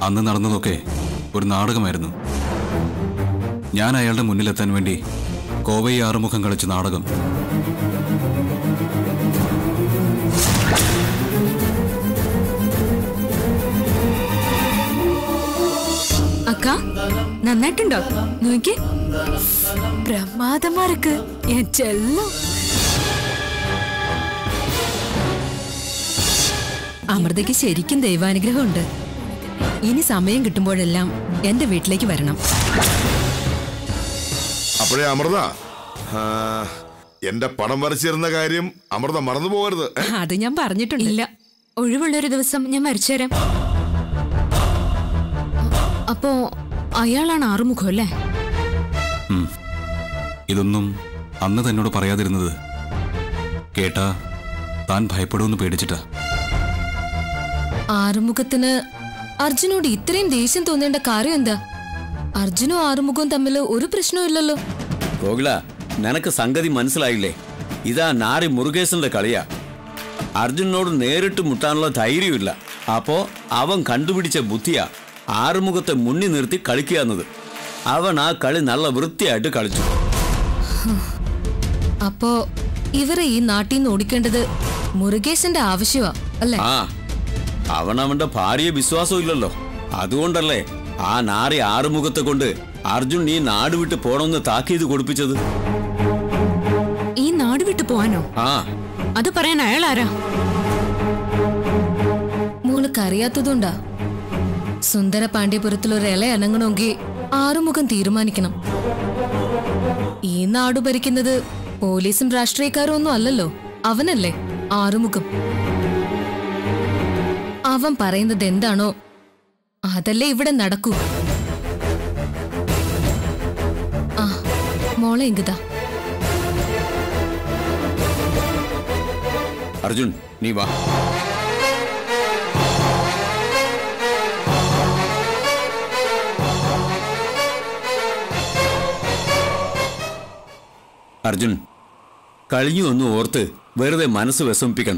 അന്ന് നടന്നതൊക്കെ ഒരു നാടകമായിരുന്നു ഞാൻ അയാളുടെ മുന്നിലെത്താൻ വേണ്ടി കോവയി ആറുമുഖം കളിച്ച നാടകം அக்கா நன்னாட்டுண்டோ നോക്കി பிரமாதமா இருக்கு என் செல்லம் അമൃതയ്ക്ക് ശരിക്കും ദൈവാനുഗ്രഹമുണ്ട് ഇനി സമയം കിട്ടുമ്പോഴെല്ലാം എന്റെ വീട്ടിലേക്ക് വരണം അപ്പോഴേ അമൃത ആ, എന്റെ പടം വരച്ചിരുന്ന കാര്യം അമൃത മറന്നു പോകരുത് ഏ? അത് ഞാൻ പറഞ്ഞിട്ടുണ്ട് ഇല്ല ഒഴിവുള്ളൊരു ദിവസം ഞാൻ മരിച്ചു തരാം അപ്പോ അയാളാണ് ആറുമുഖം അല്ലേ ഉം. ഇതൊന്നും അന്ന് തന്നോട് പറയാതിരുന്നത് കേട്ടാ താൻ ഭയപ്പെടുമെന്ന് പേടിച്ചിട്ടാ ആറുമുഖത്തിന് അർജുനോട് ഇത്രയും ദേഷ്യം തോന്നേണ്ട കാര്യം എന്താ അർജുനും ആറുമുഖവും തമ്മിൽ ഒരു പ്രശ്നവും ഇല്ലല്ലോ ഗോകുല നിനക്ക് സംഗതി മനസ്സിലായില്ലേ ഇതാ നാറി മുരുകേശന്റെ കളിയാ അർജുനോട് നേരിട്ട് മുട്ടാനുള്ള ധൈര്യമില്ല അപ്പോ അവൻ കണ്ടുപിടിച്ച ബുദ്ധിയാ ആറുമുഖത്തെ മുന്നിൽ നിർത്തി കളിക്കുക എന്നത് അവൻ ആ കളി നല്ല വൃത്തിയായിട്ട് കളിച്ചു അപ്പോ ഇവരെ ഈ നാട്ടിൽ നിന്ന് ഓടിക്കേണ്ടത് മുരുകേശന്റെ ആവശ്യമാ അല്ലേ ആ അവൻ അവന്റെ ഭാര്യയെ വിശ്വാസം ഇല്ലല്ലോ അതുകൊണ്ടല്ലേ ആ നാറി ആറുമുഖത്തെ കൊണ്ട് അർജുൻ ഈ നാട് വിട്ട് പോണമെന്ന് താക്കീത് കൊടുപ്പിച്ചത് ഈ നാട് വിട്ടു പോവാനോ ആ അത് പറയാൻ അയാൾ ആരാ മോൾക്ക് അറിയാത്തതുകൊണ്ടാ സുന്ദര പാണ്ഡ്യപുരത്തിൽ ഒരു ഇല അനങ്ങണമെങ്കിൽ ആറുമുഖം തീരുമാനിക്കണം ഈ നാട് ഭരിക്കുന്നത് പോലീസും രാഷ്ട്രീയക്കാരും ഒന്നും അല്ലല്ലോ അവനല്ലേ ആറുമുഖം അവൻ പറയുന്നത് എന്താണോ അതല്ലേ ഇവിടെ നടക്കൂ ആ മോളെ ഇങ്ങതാ അർജുൻ നീ വാ അർജുൻ കഴിഞ്ഞു ഒന്ന് ഓർത്ത് വെറുതെ മനസ്സ് വിഷമിപ്പിക്കണ്ട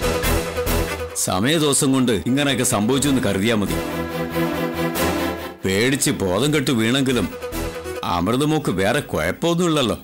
സമയദോഷം കൊണ്ട് ഇങ്ങനെയൊക്കെ സംഭവിച്ചു എന്ന് കരുതിയാ മതി പേടിച്ച് ബോധം കെട്ട് വീണെങ്കിലും അമൃതമോക്ക് വേറെ കുഴപ്പമൊന്നുമില്ലല്ലോ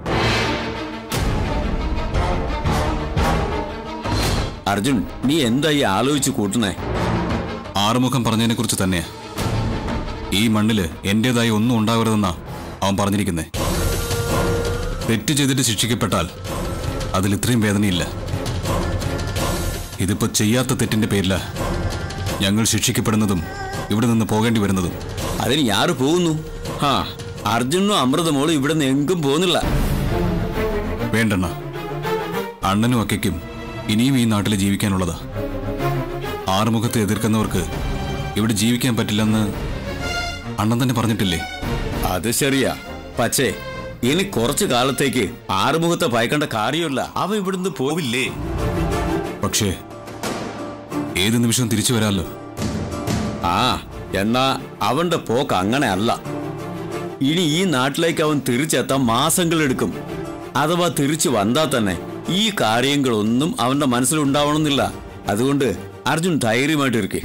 അർജുൻ നീ എന്തായി ആലോചിച്ച് കൂട്ടണേ ആറുമുഖം പറഞ്ഞതിനെക്കുറിച്ച് തന്നെയാ ഈ മണ്ണില് എന്റേതായി ഒന്നും ഉണ്ടാകരുതെന്നാ അവൻ പറഞ്ഞിരിക്കുന്നേ തെറ്റ് ചെയ്തിട്ട് ശിക്ഷിക്കപ്പെട്ടാൽ അതിൽ ഇത്രയും വേദനയില്ല ഇതിപ്പോ ചെയ്യാത്ത തെറ്റിന്റെ പേരില ഞങ്ങൾ ശിക്ഷിക്കപ്പെടുന്നതും ഇവിടെ നിന്ന് പോകേണ്ടി വരുന്നതും അതിന് ഞാറ് പോകുന്നു ഹാ അർജുനും അമൃതമോളും ഇവിടെ നിന്ന് എങ്കും പോകുന്നില്ല വേണ്ടെണ്ണ അണ്ണനും അക്കയ്ക്കും ഇനിയും ഈ നാട്ടിൽ ജീവിക്കാനുള്ളതാ ആറുമുഖത്തെ എതിർക്കുന്നവർക്ക് ഇവിടെ ജീവിക്കാൻ പറ്റില്ലെന്ന് അണ്ണൻ തന്നെ പറഞ്ഞിട്ടില്ലേ അത് ശരിയാ പക്ഷേ ഇനി കുറച്ചു കാലത്തേക്ക് ആറുമുഖത്തെ ഭയക്കേണ്ട കാര്യമില്ല അവ ഇവിടുന്ന് പോവില്ലേ പക്ഷേ ഏത് നിമിഷവും തിരിച്ചു വരാമല്ലോ ആ എന്നാ അവന്റെ പോക്ക് അങ്ങനെ അല്ല ഇനി ഈ നാട്ടിലേക്ക് അവൻ തിരിച്ചെത്താൻ മാസങ്ങളെടുക്കും അഥവാ തിരിച്ചു വന്നാൽ തന്നെ ഈ കാര്യങ്ങളൊന്നും അവന്റെ മനസ്സിലുണ്ടാവണമെന്നില്ല അതുകൊണ്ട് അർജുൻ ധൈര്യമായിട്ടിരിക്കെ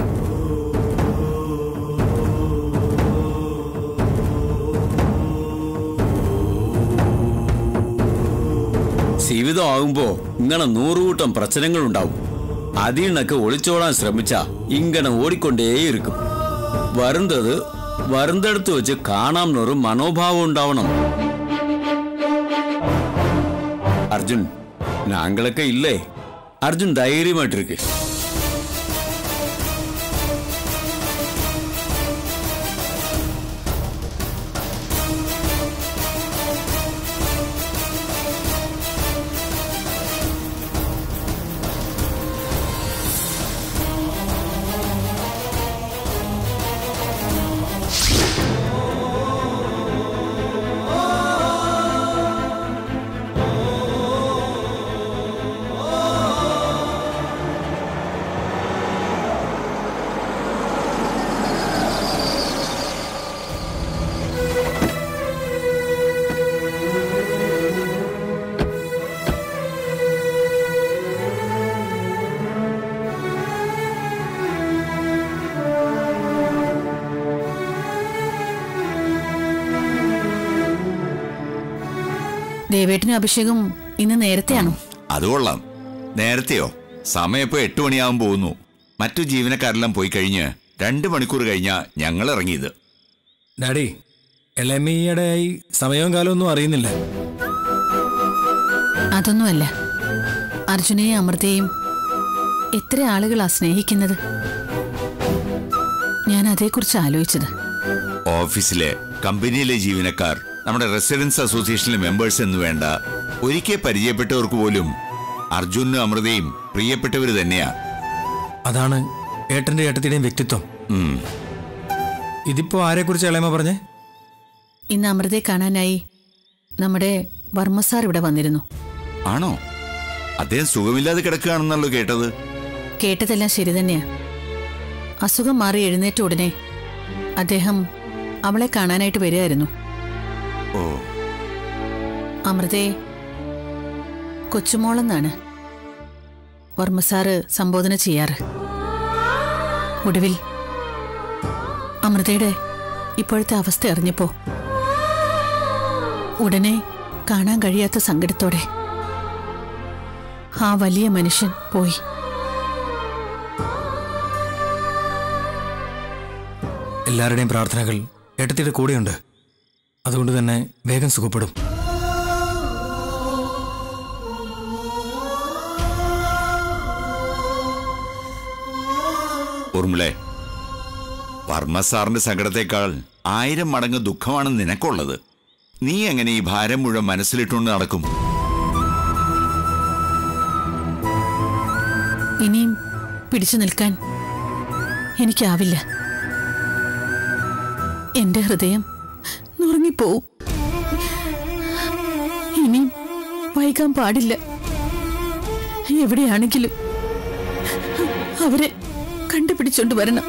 ജീവിതം ആകുമ്പോ ഇങ്ങനെ നൂറുകൂട്ടം പ്രശ്നങ്ങളുണ്ടാവും അതിൽ നിന്നൊക്കെ ഒളിച്ചോടാൻ ശ്രമിച്ച ഇങ്ങനെ ഓടിക്കൊണ്ടേയിരിക്കും വരുന്നത് വരുന്നിടത്ത് വെച്ച് കാണാമെന്നൊരു മനോഭാവം ഉണ്ടാവണം അർജുൻ ഞങ്ങളൊക്കെ ഇല്ലേ അർജുൻ ധൈര്യമായിട്ടിരിക്കെ ദേവേട്ടനും അഭിഷേകും ഇന്ന് നേരത്തെയാണോ അത് കൊള്ളാം നേരത്തെയോ സമയം ഇപ്പൊ എട്ട് മണിയാവാൻ പോകുന്നു മറ്റു ജീവനക്കാരെല്ലാം പോയി കഴിഞ്ഞ് രണ്ട് മണിക്കൂർ കഴിഞ്ഞാ ഞങ്ങൾ ഇറങ്ങിയത് ഡാഡി ഇളമീയടെയായി സമയവും കാലവും ഒന്നും അറിയുന്നില്ല അതൊന്നുമല്ല അർജുനെയും അമൃതയെയും എത്ര ആളുകളാ സ്നേഹിക്കുന്നത് ഞാൻ അതേക്കുറിച്ച് ആലോചിച്ചത് ഓഫീസിലെ കമ്പനിയിലെ ജീവനക്കാർ നമ്മുടെ റെസിഡൻസ് അസോസിയേഷനിലെ മെമ്പേഴ്സ് എന്ന് വേണ്ട ഒരിക്കൽ പരിചയപ്പെട്ടവർക്ക് പോലും അർജുനും അമൃതയും പ്രിയപ്പെട്ടവർ തന്നെയാ അതാണ് ഏട്ടന്റെ ഏട്ടത്തിയുടെയും വ്യക്തിത്വം ഉം. ഇതിപ്പോ ആരെക്കുറിച്ച് ഇളയമ പറഞ്ഞേ ഇന്ന് അമൃതയെ കാണാനായി നമ്മുടെ വർമ്മ സാർ ഇവിടെ വന്നിരുന്നു ആണോ അദ്ദേഹം സുഖമില്ലാതെ കിടക്കുകയാണെന്നല്ലോ കേട്ടത് കേട്ടതെല്ലാം ശരി തന്നെയാ അസുഖം മാറി എഴുന്നേറ്റ ഉടനെ അദ്ദേഹം അവളെ കാണാനായിട്ട് വരികയായിരുന്നു ഓ അമൃതയെ കൊച്ചുമോളെന്നാണ് വർമ്മ സാറ് സംബോധന ചെയ്യാറ് ഒടുവിൽ അമൃതയുടെ ഇപ്പോഴത്തെ അവസ്ഥ അറിഞ്ഞപ്പോ ഉടനെ കാണാൻ കഴിയാത്ത സങ്കടത്തോടെ ആ വലിയ മനുഷ്യൻ പോയി എല്ലാവരുടെയും പ്രാർത്ഥനകൾ ഏട്ടത്തിയുടെ കൂടെയുണ്ട് അതുകൊണ്ട് തന്നെ വേഗം സുഖപ്പെടും ഉർമിളെ വർമ്മ സാറിന്റെ സങ്കടത്തെക്കാൾ ആയിരം മടങ്ങ് ദുഃഖമാണ് നിനക്കുള്ളത് നീ എങ്ങനെ ഈ ഭാരം മുഴുവൻ മനസ്സിലിട്ടുകൊണ്ട് നടക്കും ഇനിയും പിടിച്ചു നിൽക്കാൻ എനിക്കാവില്ല എന്റെ ഹൃദയം നുറങ്ങിപ്പോവും ഇനിയും വൈകാൻ പാടില്ല എവിടെയാണെങ്കിലും അവരെ കണ്ടുപിടിച്ചോണ്ട് വരണം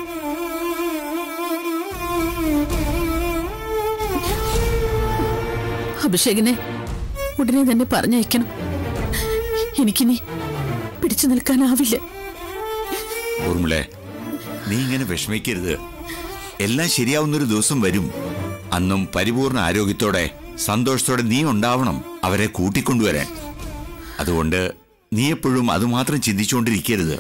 അഭിഷേകിനെ ഉടനെ തന്നെ പറഞ്ഞയക്കണം എനിക്കിനി പിടിച്ചു നിൽക്കാനാവില്ല ഉർമിളെ നീ ഇങ്ങനെ വിഷമിക്കരുത് എല്ലാം ശരിയാവുന്നൊരു ദിവസം വരും അന്നും പരിപൂർണ ആരോഗ്യത്തോടെ സന്തോഷത്തോടെ നീ ഉണ്ടാവണം അവരെ കൂട്ടിക്കൊണ്ടുവരാൻ അതുകൊണ്ട് നീ എപ്പോഴും അതുമാത്രം ചിന്തിച്ചുകൊണ്ടിരിക്കരുത്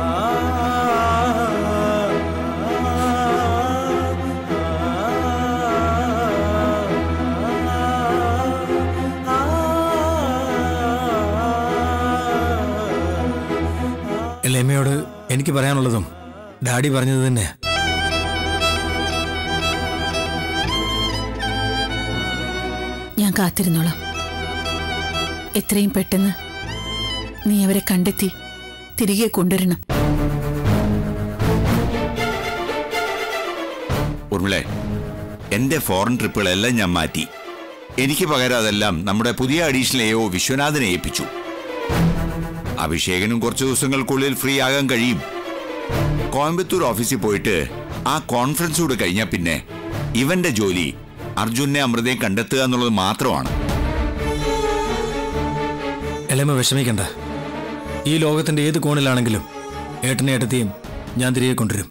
എളയമയോട് എനിക്ക് പറയാനുള്ളതും ഡാഡി പറഞ്ഞത് തന്നെ ഞാൻ കാത്തിരുന്നോളാം എത്രയും പെട്ടെന്ന് നീ അവരെ കണ്ടെത്തി തിരികെ കൊണ്ടുവരണം ഉർമിളെ എന്റെ ഫോറിൻ ട്രിപ്പുകളെല്ലാം ഞാൻ മാറ്റി എനിക്ക് പകരം അതെല്ലാം നമ്മുടെ പുതിയ അഡീഷണലെയോ വിശ്വനാഥനെ ഏൽപ്പിച്ചു അഭിഷേകനും കുറച്ച് ദിവസങ്ങൾക്കുള്ളിൽ ഫ്രീ ആകാൻ കഴിയും കോയമ്പത്തൂർ ഓഫീസിൽ പോയിട്ട് ആ കോൺഫറൻസ് കൂടെ കഴിഞ്ഞാൽ പിന്നെ ഇവന്റെ ജോലി അർജുനെ അമൃതയെ കണ്ടെത്തുക എന്നുള്ളത് മാത്രമാണ് എളയമ വിഷമിക്കണ്ട ഈ ലോകത്തിന്റെ ഏത് കോണിലാണെങ്കിലും ഏട്ടനെ ഏട്ടത്തെയും ഞാൻ തിരികെ കൊണ്ടുവരും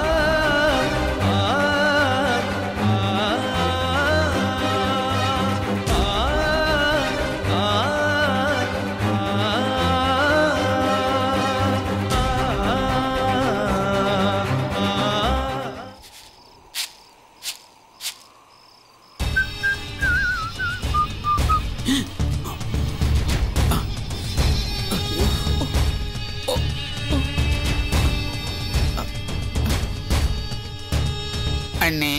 அண்ணே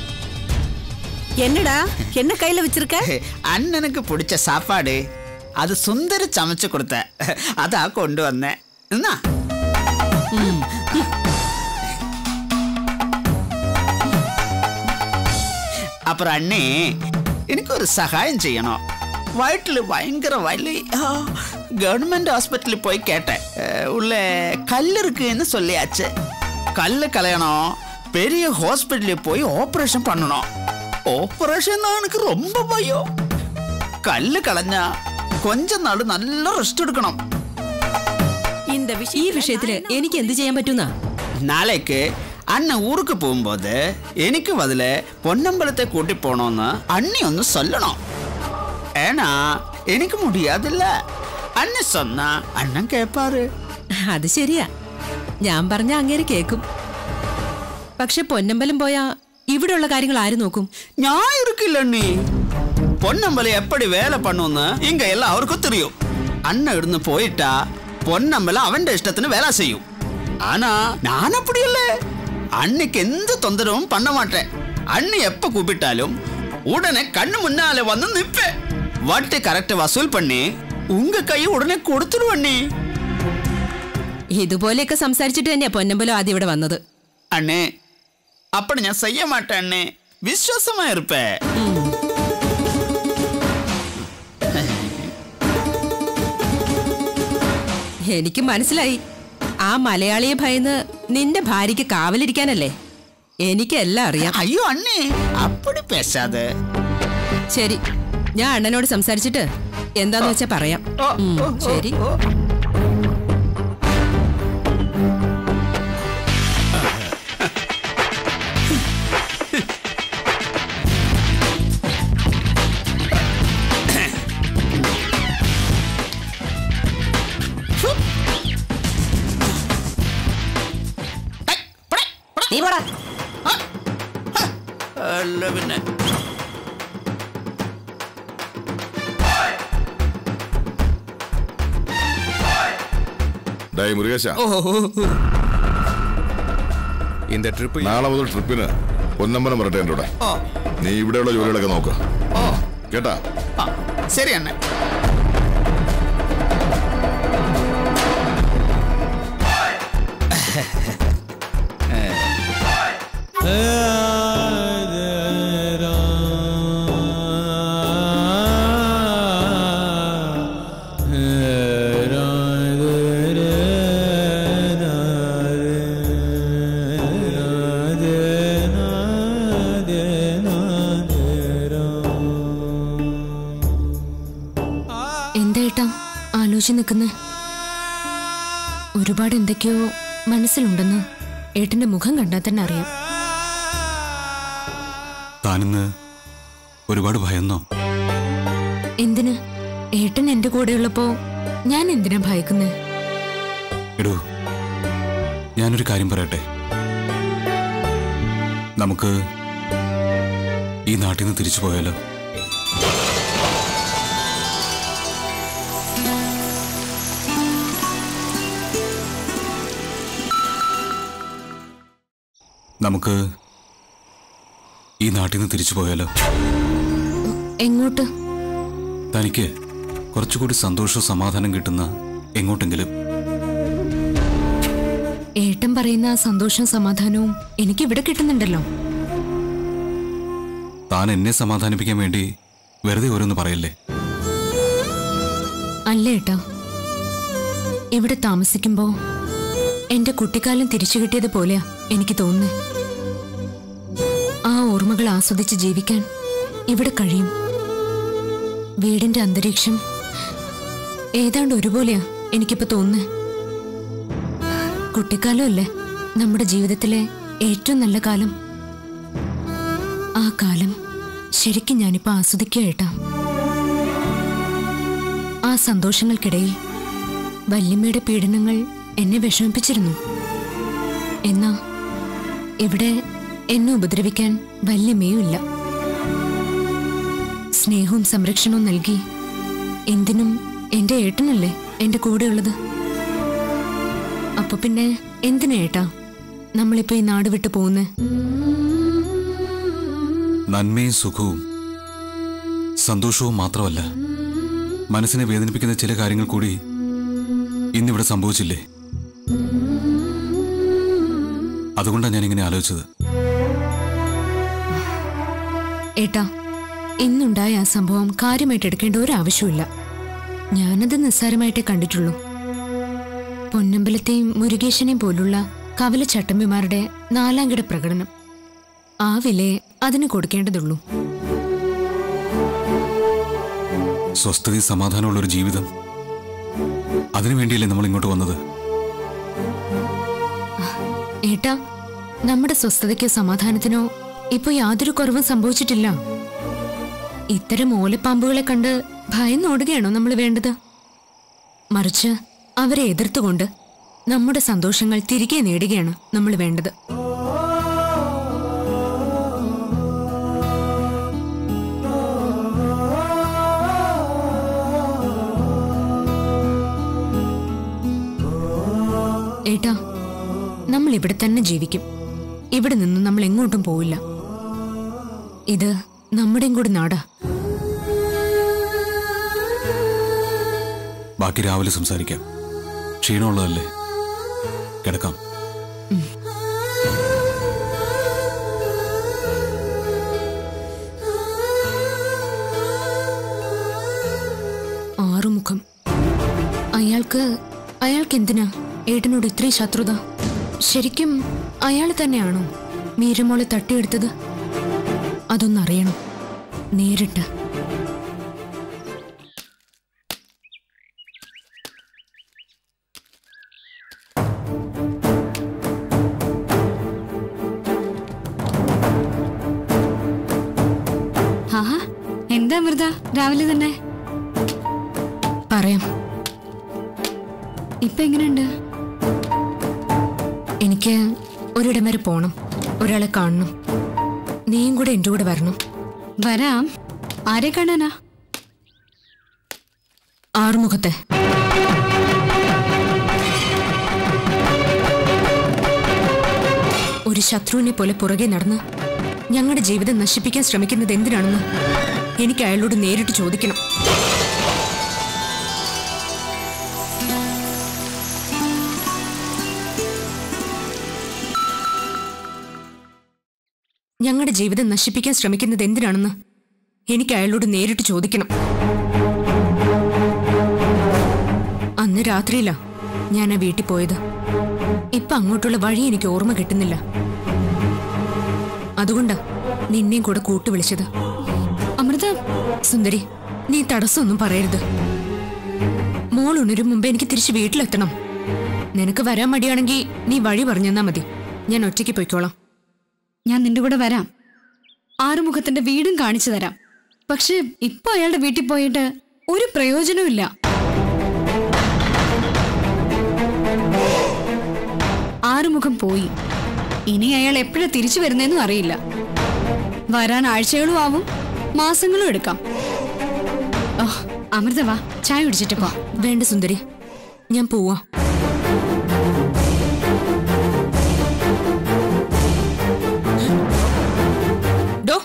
என்னடா என்ன கையில வச்சிருக்க அண்ணனுக்கு பிடிச்ச சாப்பாடு அது சுந்தர சமைச்சு கொடுத்த அதான் கொண்டு வந்தேன் என்ன அப்புறம் அண்ணே எனக்கு ஒரு சகாயம் செய்யணும் வயிற்றுல பயங்கர வலி ஆ, கவர்மெண்ட் ஹாஸ்பிட்டலில் போய் கேட்டேன் அஹ், உள்ள கல் இருக்குன்னு சொல்லியாச்சு கல் கலையணும் பெரிய ஹாஸ்பிட்டலில் போய் ஆப்ரேஷன் பண்ணணும் ஆப்ரேஷன் தான் எனக்கு ரொம்ப பயம் கல்லு കളഞ്ഞാ கொஞ்ச നാൾ നല്ല റെസ്റ്റ് എടുക്കണം இந்த ഈ விஷயம் വിഷയത്തില് എനിക്ക് എന്ത് ചെയ്യാൻ പറ്റുന്നാ നാളേക്ക് അണ്ണൻ ഊർക്ക് പോകുമ്പോത് എനിക്ക് ബതില് പൊന്നമ്പലത്തെ കൂട്ടി പോണോന്ന് അണ്ണി ഒന്ന് ചൊല്ലണം ഏനാ എനിക്ക് മുടിയാതില്ല അന്നെ சொன்னா അണ്ണൻ കേപ്പാറ് അത് ശരിയാ ഞാൻ പറഞ്ഞ അങ്ങേര് കേക്കും പക്ഷെ പൊന്നമ്പലം പോയാ ഇവിടെയുള്ള കാര്യങ്ങൾ ആര് നോക്കും ഞാൻ இருக்கில்ல நீ பொன்னம்பலம் எப்படி வேலை பண்ணுன்னு இங்க எல்லாருக்கும் தெரியும் அண்ணன் இருந்து போயிட்டா பொன்னம்பலம் அவன் இஷ்டത്തിന് வேலை செய்யும் ஆனா நான் அப்படி இல்ல அன்னைக்கு எந்த தொந்தரவும் பண்ண மாட்டேன் அண்ணி எப்ப கூப்பிட்டாலும் உடனே கண்ணு முன்னால வந்து நிப்பேன் வட்டி கரெக்ட் வசூல் பண்ணி உங்க കൈ ഉടനെ കൊടുത്തുടുവണ്ണി ഇതുപോലെയൊക്കെ സംസാരിച്ചിട്ട് തന്നെയാ പൊന്നമ്പലം ആദ്യം ഇവിടെ വന്നത് அண்ணே அப்படி நான் செய்ய மாட்டேன் அண்ணே விசுவாசமா இருப்பேன் എനിക്ക് മനസ്സിലായി ആ മലയാളിയെ ഭയന്ന് നിന്റെ ഭാര്യയ്ക്ക് കാവലിരിക്കാനല്ലേ എനിക്കെല്ലാം അറിയാം ஐயோ அண்ணே அப்படி பேசாத ശരി ഞാൻ അണ്ണനോട് സംസാരിച്ചിട്ട് എന്താന്ന് വെച്ചാ പറയാം ഉം, ശരി നീ പോടാ അല്ല പിന്നെ ഡായ് മുരുകേശ இந்த ட்ரிப் നാളെ മുതൽ ട്രിപ്പിന് പൊന്നമ്പലം വരട്ടെ എൻ്റെ കൂടെ ഓ നീ ഇവിടെയുള്ള ജോലികളൊക്കെ നോക്ക് ഓ കേട്ടാ ആ ശരി അണ്ണേ എന്തായിട്ടാ ആലോചിച്ച് നിൽക്കുന്നേ ഒരുപാട് എന്തൊക്കെയോ മനസ്സിലുണ്ടെന്ന് ഏട്ടന്റെ മുഖം കണ്ടാൽ തന്നെ അറിയാം താനിന്ന് ഒരുപാട് ഭയന്നോ എന്തിന് ഏട്ടൻ എന്റെ കൂടെയുള്ളപ്പോ ഞാൻ എന്തിനാ ഭയക്കുന്നേ എടൂ ഞാനൊരു കാര്യം പറയട്ടെ നമുക്ക് ഈ നാട്ടിൽ നിന്ന് തിരിച്ചു പോയാലോ നമുക്ക് ഈ നാട്ടിൽ നിന്ന് തിരിച്ചു പോയാലോ എങ്ങോട്ട് തനിക്ക് കുറച്ചുകൂടി സന്തോഷവും സമാധാനം കിട്ടുന്ന എങ്ങോട്ടെങ്കിലും ഏട്ടൻ പറയുന്ന ആ സന്തോഷവും സമാധാനവും എനിക്ക് ഇവിടെ കിട്ടുന്നുണ്ടല്ലോ താൻ എന്നെ സമാധാനിപ്പിക്കാൻ വേണ്ടി വെറുതെ ഓരോന്ന് പറയല്ലേ അല്ല ഏട്ടാ ഇവിടെ താമസിക്കുമ്പോ എന്റെ കുട്ടിക്കാലം തിരിച്ചു കിട്ടിയത് പോലെയാ എനിക്ക് തോന്നുന്നത് ആ ഓർമ്മകൾ ആസ്വദിച്ച് ജീവിക്കാൻ ഇവിടെ കഴിയും വീടിന്റെ അന്തരീക്ഷം ഏതാണ്ട് ഒരുപോലെയാ എനിക്കിപ്പോ തോന്നുന്നത് കുട്ടിക്കാലമല്ലേ നമ്മുടെ ജീവിതത്തിലെ ഏറ്റവും നല്ല കാലം ആ കാലം ശരിക്കും ഞാനിപ്പോ ആസ്വദിക്കുക ഏട്ടാ ആ സന്തോഷങ്ങൾക്കിടയിൽ വല്യമ്മയുടെ പീഡനങ്ങൾ എന്നെ വിഷമിപ്പിച്ചിരുന്നു എന്നാ ഇവിടെ എന്നെ ഉപദ്രവിക്കാൻ വല്യമ്മയും ഇല്ല സ്നേഹവും സംരക്ഷണവും നൽകി എന്തിനും എന്റെ ഏട്ടനല്ലേ എന്റെ കൂടെയുള്ളത് അപ്പൊ പിന്നെ എന്തിനാ ഏട്ടാ നമ്മളിപ്പോ ഈ നാട് വിട്ടു പോകുന്നേ നന്മയും സുഖവും സന്തോഷവും മാത്രമല്ല മനസ്സിനെ വേദനിപ്പിക്കുന്ന ചില കാര്യങ്ങൾ കൂടി ഇന്നിവിടെ സംഭവിച്ചില്ലേ അതുകൊണ്ടാണ് ഞാൻ ഇങ്ങനെ ആലോചിച്ചത് ഏട്ടാ ഇന്നുണ്ടായ ആ സംഭവം കാര്യമായിട്ട് എടുക്കേണ്ട ഒരു ആവശ്യമില്ല ഞാനത് നിസ്സാരമായിട്ടേ കണ്ടിട്ടുള്ളൂ പൊന്നമ്പലത്തെയും മുരുകേശനെയും പോലുള്ള കവല ചട്ടമ്പിമാരുടെ നാലാംകിട പ്രകടനം ആ വിലയെ അതിന് കൊടുക്കേണ്ടതുള്ളൂ സ്വസ്ഥതയും സമാധാനമുള്ള ഒരു ജീവിതം അതിനു വേണ്ടിയല്ലേ നമ്മൾ ഇങ്ങോട്ട് വന്നത് ഏട്ടാ നമ്മുടെ സ്വസ്ഥതയ്ക്കോ സമാധാനത്തിനോ ഇപ്പൊ യാതൊരു കുറവും സംഭവിച്ചിട്ടില്ല ഇത്തരം ഓലപ്പാമ്പുകളെ കണ്ട് ഭയന്നോടുകയാണോ നമ്മൾ വേണ്ടത് മറിച്ച് അവരെ എതിർത്തുകൊണ്ട് നമ്മുടെ സന്തോഷങ്ങൾ തിരികെ നേടുകയാണ് നമ്മൾ വേണ്ടത് ഏട്ടാ നമ്മൾ ഇവിടെ തന്നെ ജീവിക്കും ഇവിടെ നിന്ന് നമ്മൾ എങ്ങോട്ടും പോവില്ല ഇത് നമ്മുടെയും കൂടി നാടാ ബാക്കി രാവിലെ സംസാരിക്കാം ക്ഷീണമുള്ളതല്ലേ കിടക്കാം ആറുമുഖം അയാൾക്ക് അയാൾക്ക് എന്തിനാ ഏട്ടനോട് ഇത്രയും ശത്രുത ശരിക്കും അയാൾ തന്നെയാണോ മീരമോളെ തട്ടിയെടുത്തത് അതൊന്നറിയണം നേരിട്ട് ആഹാ എന്താ അമൃത രാവിലെ തന്നെ പറയാം ഇപ്പൊ എങ്ങനെയുണ്ട് എനിക്ക് ഒരിടം വരെ പോണം ഒരാളെ കാണണം നീയും കൂടെ എൻ്റെ കൂടെ വരണം വരാം ആരെ കാണാനാ ആറുമുഖത്തെ ഒരു ശത്രുവിനെ പോലെ പുറകെ നടന്ന് ഞങ്ങളുടെ ജീവിതം നശിപ്പിക്കാൻ ശ്രമിക്കുന്നത് എന്തിനാണെന്ന് എനിക്ക് അയാളോട് നേരിട്ട് ചോദിക്കണം ഞങ്ങളുടെ ജീവിതം നശിപ്പിക്കാൻ ശ്രമിക്കുന്നത് എന്തിനാണെന്ന് എനിക്ക് അയാളോട് നേരിട്ട് ചോദിക്കണം അന്ന് രാത്രിയിലാ ഞാൻ ആ വീട്ടിൽ പോയത് ഇപ്പൊ അങ്ങോട്ടുള്ള വഴി എനിക്ക് ഓർമ്മ കിട്ടുന്നില്ല അതുകൊണ്ടാ നിന്നെയും കൂടെ കൂട്ടു വിളിച്ചത് അമൃത സുന്ദരി നീ തടസ്സമൊന്നും പറയരുത് മോൾ ഉണരും മുമ്പ് എനിക്ക് തിരിച്ച് വീട്ടിലെത്തണം നിനക്ക് വരാൻ മടിയാണെങ്കിൽ നീ വഴി പറഞ്ഞെന്നാ മതി ഞാൻ ഒറ്റയ്ക്ക് പോയിക്കോളാം ഞാൻ നിന്റെ കൂടെ വരാം ആറുമുഖത്തിന്റെ വീടും കാണിച്ചു തരാം പക്ഷെ ഇപ്പൊ അയാളുടെ വീട്ടിൽ പോയിട്ട് ഒരു പ്രയോജനവും ഇല്ല ആറുമുഖം പോയി ഇനി അയാൾ എപ്പോഴാ തിരിച്ചു വരുന്നതെന്നും അറിയില്ല വരാൻ ആഴ്ചകളും ആവും മാസങ്ങളും എടുക്കാം ഓ അമൃത വാ ചായ കുടിച്ചിട്ട് പോ വേണ്ട സുന്ദരി ഞാൻ പോവാ ഡോ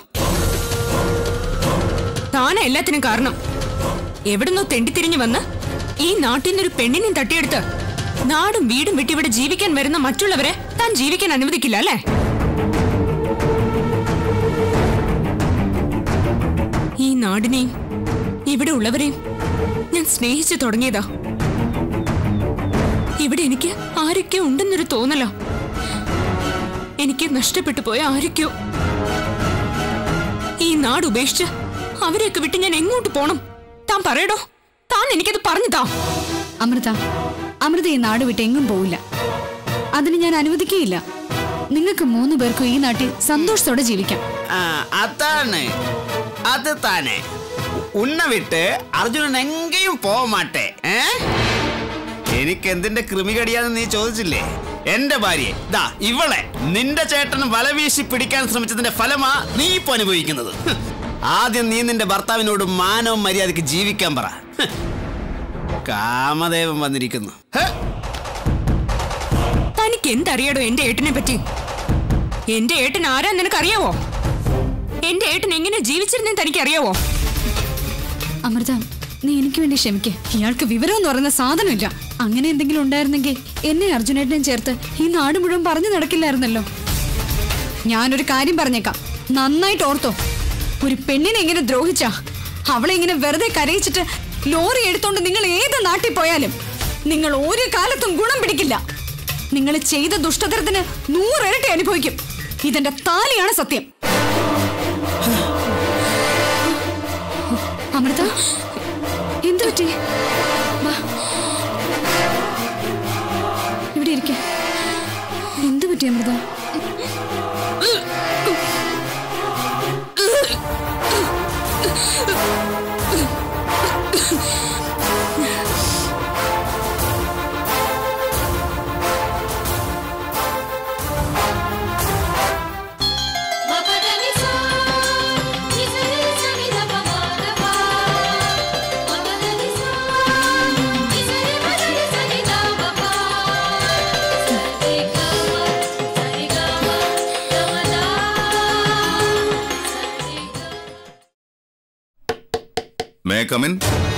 താനാ എല്ലാത്തിനും കാരണം എവിടുന്നോ തെണ്ടിത്തിരിഞ്ഞു വന്ന് ഈ നാട്ടിൽ നിന്നൊരു പെണ്ണിനെയും തട്ടിയെടുത്ത് നാടും വീടും വിട്ട് ഇവിടെ ജീവിക്കാൻ വരുന്ന മറ്റുള്ളവരെ താൻ ജീവിക്കാൻ അനുവദിക്കില്ല അല്ലേ ഈ നാടിനെയും ഇവിടെ ഉള്ളവരെയും ഞാൻ സ്നേഹിച്ചു തുടങ്ങിയതാ ഇവിടെ എനിക്ക് ആരൊക്കെ ഉണ്ടെന്നൊരു തോന്നല എനിക്ക് നഷ്ടപ്പെട്ടു പോയ ആരൊക്കെയോ ഈ നാട് ഉപേക്ഷിച്ച് അവരെയൊക്കെ വിട്ട് ഞാൻ എങ്ങോട്ട് പോണം താൻ പറയടോ താൻ എനിക്കത് പറഞ്ഞു താ അമൃത അമൃത ഈ നാട് വിട്ട് എങ്ങും പോവില്ല അതിന് ഞാൻ അനുവദിക്കുകയില്ല നിങ്ങൾക്ക് മൂന്ന് പേർക്കും ഈ നാട്ടിൽ സന്തോഷത്തോടെ ജീവിക്കാം ആ, അതാണ് അത് താനെ ഉണ്ണ വിട്ട് അർജുനൻ എങ്കയും പോക മാട്ടെ ഏ എനിക്ക് എന്തിന്റെ കൃമികടിയാന്ന് നീ ചോദിച്ചില്ലേ എന്റെ ഭാര്യയെ ദാ ഇവളെ നിന്റെ ചേട്ടൻ വല വീശി പിടിക്കാൻ ശ്രമിച്ചതിന്റെ ഫലമാ നീ ഇപ്പൊ അനുഭവിക്കുന്നത് ഹ്. ആദ്യം നീ നിന്റെ ഭർത്താവിനോട് മാനവും മര്യാദക്ക് ജീവിക്കാൻ പറ ഹ്. കാമദേവൻ വന്നിരിക്കുന്നു ഹ്. തനിക്ക് എന്തറിയാടോ എന്റെ ഏട്ടനെ പറ്റി എന്റെ ഏട്ടൻ ആരാ നിനക്കറിയാവോ എന്റെ ഏട്ടൻ എങ്ങനെ ജീവിച്ചിരുന്നെന്ന് തനിക്കറിയാവോ അമൃത നീ എനിക്ക് വേണ്ടി ക്ഷമിക്കേ ഇയാൾക്ക് വിവരം എന്ന് പറയുന്ന സാധനമില്ല അങ്ങനെ എന്തെങ്കിലും ഉണ്ടായിരുന്നെങ്കിൽ എന്നെ അർജുനേട്ടനെയും ചേർത്ത് ഈ നാട് മുഴുവൻ പറഞ്ഞു നടക്കില്ലായിരുന്നല്ലോ ഞാനൊരു കാര്യം പറഞ്ഞേക്കാം നന്നായിട്ട് ഓർത്തോ ഒരു പെണ്ണിനെ ഇങ്ങനെ ദ്രോഹിച്ച അവളെ ഇങ്ങനെ വെറുതെ കരയിച്ചിട്ട് ലോറി എടുത്തോണ്ട് നിങ്ങൾ ഏത് നാട്ടിൽ പോയാലും നിങ്ങൾ ഒരു കാലത്തും ഗുണം പിടിക്കില്ല നിങ്ങൾ ചെയ്ത ദുഷ്ടതരത്തിന് നൂറിരട്ടി അനുഭവിക്കും ഇതെന്റെ താലിയാണ് സത്യം അമൃത എന്തു പറ്റി വാ. ഇവിടെ ഇരിക്ക എന്തു പറ്റി Amrita may come in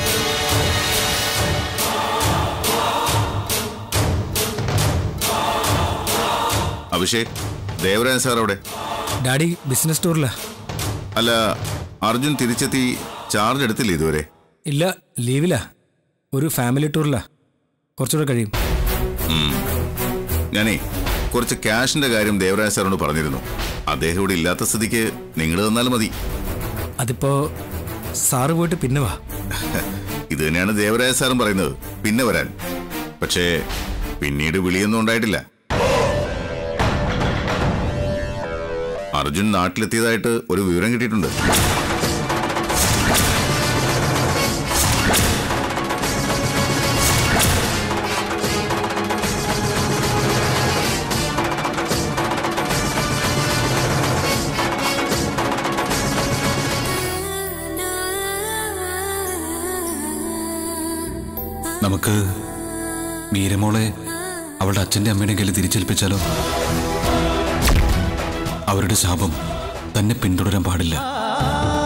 Abhishek Devarajan sir അവിടെ ഡാഡി ബിസിനസ് ടൂറിലാ അല്ല അർജുൻ തിരിച്ചെത്തി ചാർജ് എടുത്തില്ല ഇതുവരെ ഇല്ല ലീവിലാ ഒരു ഫാമിലി ടൂറിലാ കുറച്ചുകൂടെ കഴിയും ഉം. ഞാനേ കുറച്ച് ക്യാഷിന്റെ കാര്യം ദേവരാജ സാറിനോട് പറഞ്ഞിരുന്നു അദ്ദേഹം ഇവിടെ ഇല്ലാത്ത സ്ഥിതിക്ക് നിങ്ങൾ തന്നാലും മതി അതിപ്പോ സാറ് പോയിട്ട് പിന്നെ വാ ഇത് തന്നെയാണ് ദേവരാജ സാറും പറയുന്നത് പിന്നെ വരാൻ പക്ഷേ പിന്നീട് വിളിയൊന്നും ഉണ്ടായിട്ടില്ല അർജുൻ നാട്ടിലെത്തിയതായിട്ട് ഒരു വിവരം കിട്ടിയിട്ടുണ്ട് നമുക്ക് മീരമോളെ അവളുടെ അച്ഛൻ്റെ അമ്മയുടെ കയ്യിൽ തിരിച്ചേൽപ്പിച്ചാലോ അവരുടെ ശാപം തന്നെ പിന്തുടരാൻ പാടില്ല